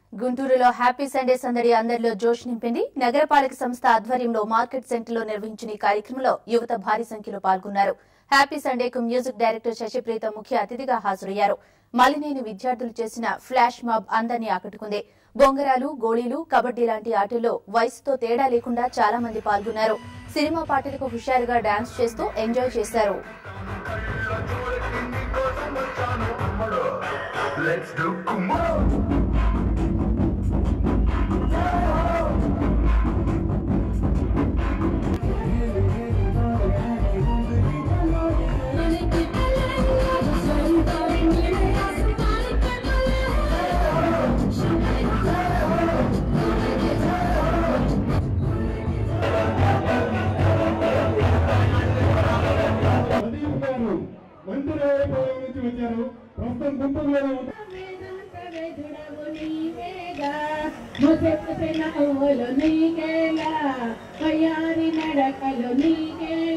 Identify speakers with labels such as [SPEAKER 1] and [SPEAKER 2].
[SPEAKER 1] గుంటూరులో happy Sunday సందడి అందరిలో జోష్ నింపింది నగరపాలక సంస్థ ఆధ్వర్యంలో మార్కెట్ సెంటర్లో నిర్వహించిన ఈ కార్యక్రమంలో యువత భారీ సంఖ్యలో పాల్గొన్నారు హ్యాపీ సండేకు మ్యూజిక్ డైరెక్టర్ శశిప్రీత ముఖ్య అతిథిగా హాజరయ్యారు మలినేని విద్యార్థులు చేసిన ఫ్లాష్ మాబ్ అందరినీ ఆకట్టుకుంది బొంగరాలు గోళీలు కబడ్డీ లాంటి ఆటల్లో వయసుతో తేడా లేకుండా చాలా మంది పాల్గొన్నారు సినిమా పాటలకు హుషారుగా డాన్స్ చేస్తూ ఎంజాయ్ చేశారు
[SPEAKER 2] Let's do Kumar.
[SPEAKER 3] ప్రదీప్ గారు మంత్రిపాలెం నుంచి వచ్చారు ప్రస్తుతం గుంటూరులోనే ఉంటారు
[SPEAKER 4] ముసెత్తిన ఓలు నీకేలా వయ్యారి నడకలు నీకేలా